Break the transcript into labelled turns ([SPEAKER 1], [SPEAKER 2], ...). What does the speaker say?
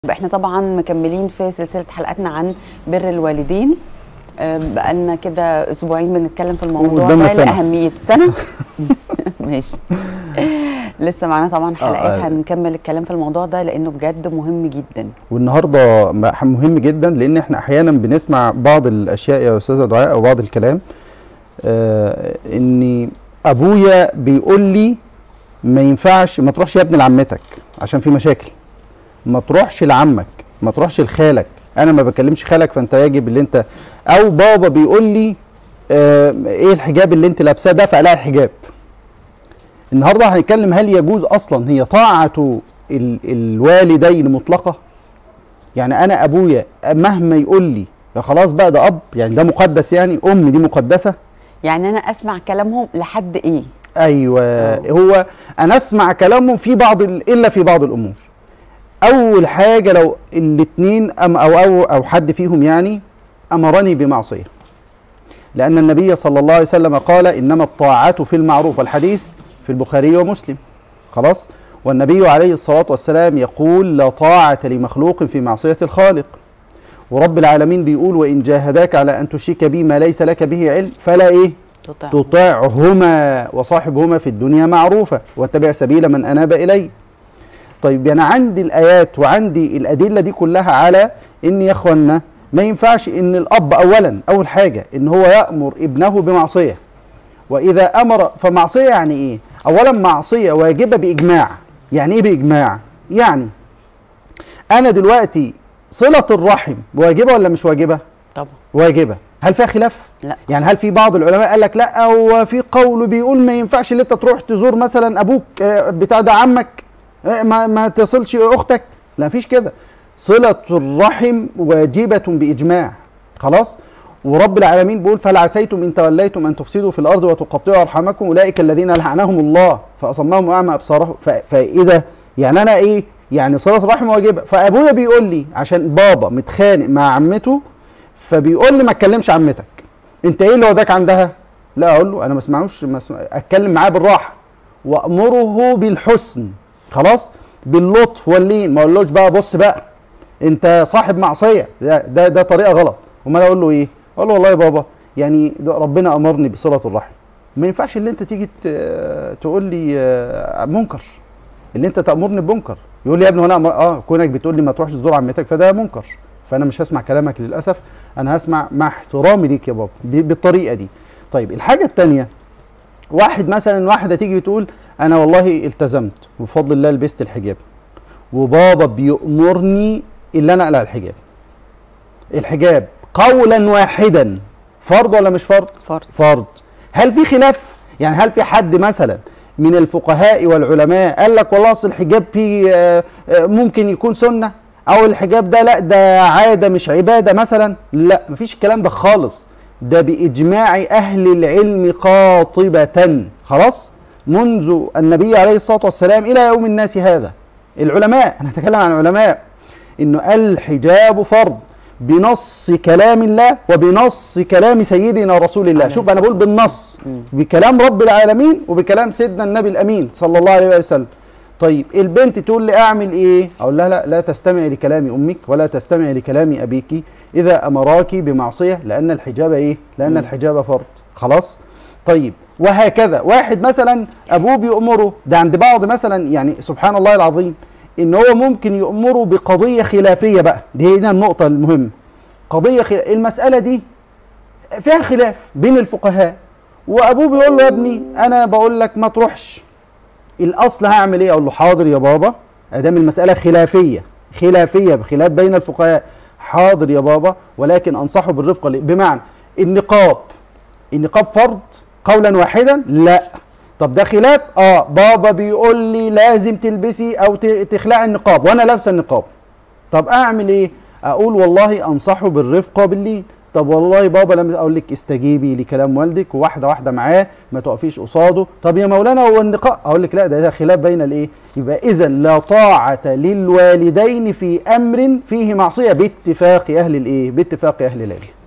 [SPEAKER 1] احنا طبعا مكملين في سلسله حلقاتنا عن بر الوالدين آه، بقالنا كده اسبوعين بنتكلم في الموضوع
[SPEAKER 2] قدامنا
[SPEAKER 1] ده
[SPEAKER 2] سنة.
[SPEAKER 1] لاهميته سنه ماشي لسه معانا طبعا حلقات
[SPEAKER 2] آه.
[SPEAKER 1] هنكمل الكلام في الموضوع ده لانه بجد مهم جدا
[SPEAKER 2] والنهارده م- مهم جدا لان احنا احيانا بنسمع بعض الاشياء يا استاذه دعاء او بعض الكلام آه ان ابويا بيقول لي ما ينفعش ما تروحش يا ابن لعمتك عشان في مشاكل ما تروحش لعمك ما تروحش لخالك انا ما بكلمش خالك فانت يجب اللي انت او بابا بيقول لي آه ايه الحجاب اللي انت لابساه ده فقلع الحجاب النهارده هنتكلم هل يجوز اصلا هي طاعه ال- الوالدين مطلقه يعني انا ابويا مهما يقول لي يا خلاص بقى ده اب يعني ده مقدس يعني ام دي مقدسه
[SPEAKER 1] يعني انا اسمع كلامهم لحد ايه
[SPEAKER 2] ايوه
[SPEAKER 1] آه.
[SPEAKER 2] هو انا اسمع كلامهم في بعض ال- الا في بعض الامور اول حاجه لو الاثنين أم او او او حد فيهم يعني امرني بمعصيه لان النبي صلى الله عليه وسلم قال انما الطاعه في المعروف الحديث في البخاري ومسلم خلاص والنبي عليه الصلاه والسلام يقول لا طاعه لمخلوق في معصيه الخالق ورب العالمين بيقول وان جاهداك على ان تشرك بي ما ليس لك به علم فلا ايه
[SPEAKER 1] تطع
[SPEAKER 2] تطيعهما وصاحبهما في الدنيا معروفة واتبع سبيل من أناب إلي طيب أنا عندي الآيات وعندي الأدلة دي كلها على إن يا إخوانا ما ينفعش إن الأب أولا أول حاجة إن هو يأمر ابنه بمعصية وإذا أمر فمعصية يعني إيه؟ أولا معصية واجبة بإجماع يعني إيه بإجماع؟ يعني أنا دلوقتي صلة الرحم واجبة ولا مش واجبة؟
[SPEAKER 1] طبعا
[SPEAKER 2] واجبة هل فيها خلاف؟
[SPEAKER 1] لا
[SPEAKER 2] يعني هل في بعض العلماء قال لك لا هو في قول بيقول ما ينفعش ان انت تروح تزور مثلا ابوك آه، بتاع ده عمك آه، ما, ما تصلش اختك لا مفيش كده صلة الرحم واجبة بإجماع خلاص ورب العالمين بيقول فهل عسيتم ان توليتم ان تفسدوا في الارض وتقطعوا ارحامكم اولئك الذين لعنهم الله فاصمهم واعمى ابصارهم ف- فايه ده؟ يعني انا ايه؟ يعني صلة الرحم واجبة فابويا بيقول لي عشان بابا متخانق مع عمته فبيقول لي ما تكلمش عمتك انت ايه اللي وداك عندها لا اقول له انا ما اسمعوش ما اسمع... اتكلم معاه بالراحه وامره بالحسن خلاص باللطف واللين ما اقولوش بقى بص بقى انت صاحب معصيه ده ده, ده طريقه غلط امال اقول له ايه اقول له والله يا بابا يعني ده ربنا امرني بصله الرحم ما ينفعش اللي انت تيجي ت- تقول لي آه، منكر اللي انت تامرني بمنكر يقول لي يا ابني وانا أمر... اه كونك بتقول لي ما تروحش تزور عمتك فده منكر فانا مش هسمع كلامك للاسف انا هسمع مع احترامي ليك يا بابا ب- بالطريقه دي طيب الحاجه الثانيه واحد مثلا واحده تيجي بتقول انا والله التزمت وبفضل الله لبست الحجاب وبابا بيأمرني اللي انا اقلع الحجاب الحجاب قولا واحدا فرض ولا مش فرض
[SPEAKER 1] فرض
[SPEAKER 2] فرض هل في خلاف يعني هل في حد مثلا من الفقهاء والعلماء قال لك والله اصل الحجاب فيه آه، آه، ممكن يكون سنه او الحجاب ده لا ده عاده مش عباده مثلا لا مفيش الكلام ده خالص ده باجماع اهل العلم قاطبه خلاص منذ النبي عليه الصلاه والسلام الى يوم الناس هذا العلماء انا هتكلم عن العلماء انه الحجاب فرض بنص كلام الله وبنص كلام سيدنا رسول الله
[SPEAKER 1] عليه
[SPEAKER 2] شوف انا بقول بالنص
[SPEAKER 1] مم.
[SPEAKER 2] بكلام رب العالمين وبكلام سيدنا النبي الامين صلى الله عليه وسلم طيب البنت تقول لي اعمل ايه اقول لها لا لا تستمعي لكلام امك ولا تستمعي لكلام ابيك اذا امراك بمعصيه لان الحجاب ايه لان
[SPEAKER 1] مم.
[SPEAKER 2] الحجاب فرض خلاص طيب وهكذا واحد مثلا ابوه بيأمره ده عند بعض مثلا يعني سبحان الله العظيم ان هو ممكن يأمره بقضيه خلافيه بقى دي هنا النقطه المهمه قضيه خلاف المساله دي فيها خلاف بين الفقهاء وابوه بيقول له يا ابني انا بقول لك ما تروحش الاصل هعمل ايه اقول له حاضر يا بابا ادام المساله خلافيه خلافيه بخلاف بين الفقهاء حاضر يا بابا ولكن انصحه بالرفق ليه؟ بمعنى النقاب النقاب فرض قولا واحدا لا طب ده خلاف اه بابا بيقول لي لازم تلبسي او ت- تخلعي النقاب وانا لابسه النقاب طب اعمل ايه اقول والله انصحه بالرفق وباللين طب والله بابا لما اقول لك استجيبي لكلام والدك وواحده واحده معاه ما تقفيش قصاده طب يا مولانا هو النقاب اقول لك لا ده, ده خلاف بين الايه يبقى اذا لا طاعه للوالدين في امر فيه معصيه باتفاق اهل الايه باتفاق اهل العلم